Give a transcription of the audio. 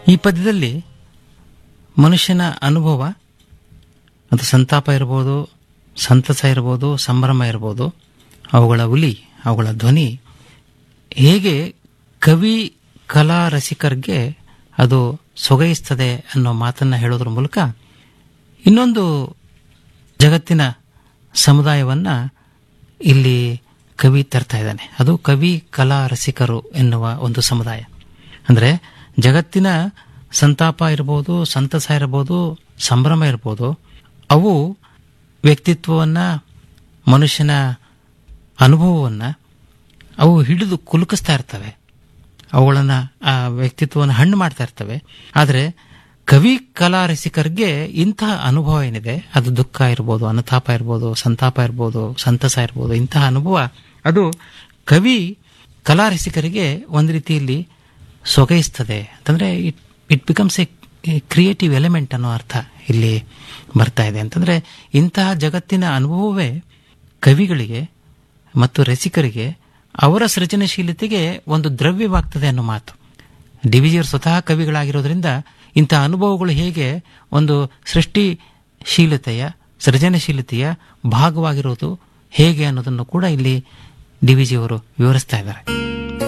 ಈ ಪದ್ಯದಲ್ಲಿ ಮನುಷ್ಯನ ಅನುಭವ ಅದು ಸಂತಾಪ ಇರ್ಬೋದು ಸಂತಸ ಇರ್ಬೋದು ಸಂಭ್ರಮ ಇರ್ಬೋದು ಅವುಗಳ ಉಲಿ ಅವುಗಳ ಧ್ವನಿ ಹೇಗೆ ಕವಿ ಕಲಾ ರಸಿಕರಿಗೆ ಅದು ಸೊಗೈಸ್ತದೆ ಅನ್ನೋ ಮಾತನ್ನ ಹೇಳೋದ್ರ ಮೂಲಕ ಇನ್ನೊಂದು ಜಗತ್ತಿನ ಸಮುದಾಯವನ್ನ ಇಲ್ಲಿ ಕವಿ ತರ್ತಾ ಇದ್ದಾನೆ ಅದು ಕವಿ ಕಲಾ ರಸಿಕರು ಎನ್ನುವ ಒಂದು ಸಮುದಾಯ ಅಂದ್ರೆ ಜಗತ್ತಿನ ಸಂತಾಪ ಇರ್ಬೋದು ಸಂತಸ ಇರ್ಬೋದು ಸಂಭ್ರಮ ಇರ್ಬೋದು ಅವು ವ್ಯಕ್ತಿತ್ವವನ್ನ ಮನುಷ್ಯನ ಅನುಭವವನ್ನ ಅವು ಹಿಡಿದು ಕುಲುಕಿಸ್ತಾ ಇರ್ತವೆ ಅವುಗಳನ್ನ ಆ ವ್ಯಕ್ತಿತ್ವವನ್ನು ಹಣ್ಣು ಮಾಡ್ತಾ ಇರ್ತವೆ ಆದರೆ ಕವಿ ಕಲಾ ರಸಿಕರಿಗೆ ಇಂತಹ ಅನುಭವ ಏನಿದೆ ಅದು ದುಃಖ ಇರ್ಬೋದು ಅನುತಾಪ ಇರ್ಬೋದು ಸಂತಾಪ ಇರ್ಬೋದು ಸಂತಸ ಇರ್ಬೋದು ಇಂತಹ ಅನುಭವ ಅದು ಕವಿ ಕಲಾ ರಸಿಕರಿಗೆ ಒಂದು ರೀತಿಯಲ್ಲಿ ಸೊಗೈಸ್ತದೆ ಅಂತಂದ್ರೆ it it becomes a creative element ಅನ್ನೋ ಅರ್ಥ ಇಲ್ಲಿ ಬರ್ತಾ ಇದೆ ಅಂತಂದ್ರೆ ಇಂತಹ ಜಗತ್ತಿನ ಅನುಭವವೇ ಕವಿಗಳಿಗೆ ಮತ್ತು ರಸಿಕರಿಗೆ ಅವರ ಸೃಜನಶೀಲತೆಗೆ ಒಂದು ದ್ರವ್ಯವಾಗ್ತದೆ ಅನ್ನೋ ಮಾತು ಡಿವಿಜಿಯರ್ ಸ್ವತಃ ಕವಿಗಳಾಗಿರೋದ್ರಿಂದ ಇಂಥ ಅನುಭವಗಳು ಹೇಗೆ ಒಂದು ಸೃಷ್ಟಿಶೀಲತೆಯ ಸೃಜನಶೀಲತೆಯ ಭಾಗವಾಗಿರೋದು ಹೇಗೆ ಅನ್ನೋದನ್ನು ಕೂಡ ಇಲ್ಲಿ ಡಿವಿಜಿಯವರು ವಿವರಿಸ್ತಾ ಇದ್ದಾರೆ